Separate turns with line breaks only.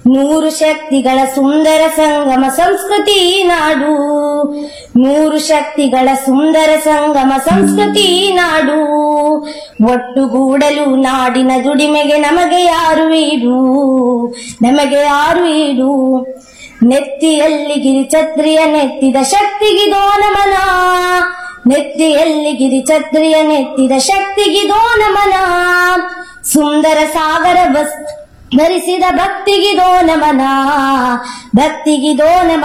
ನೂರು ಶಕ್ತಿಗಳ ಸುಂದರ ಸಂಗಮ ಸಂಸ್ಕೃತಿ ನಾಡು ನೂರು ಶಕ್ತಿಗಳ ಸುಂದರ ಸಂಗಮ ಸಂಸ್ಕೃತಿ ನಾಡು ಒಟ್ಟುಗೂಡಲು ನಾಡಿನ ದುಡಿಮೆಗೆ ನಮಗೆ ಯಾರು ಈಡು ನಮಗೆ ಯಾರು ಈಡು ನೆತ್ತಿಯಲ್ಲಿ ಗಿರಿಛತ್ರಿಯ ನೆತ್ತಿದ ಶಕ್ತಿಗಿದೋ ನಮನ ನೆತ್ತಿಯಲ್ಲಿ ಗಿರಿಛತ್ರಿಯ ನೆತ್ತಿದ ಶಕ್ತಿಗಿದೋ ನಮನ ಸುಂದರ ಸಾಗರ ಬಸ್ ಧರಿಸಿದ ಭಕ್ತಿಗಿದೋ ನಮನ ಭಕ್ತಿಗಿದೋ ನಮನ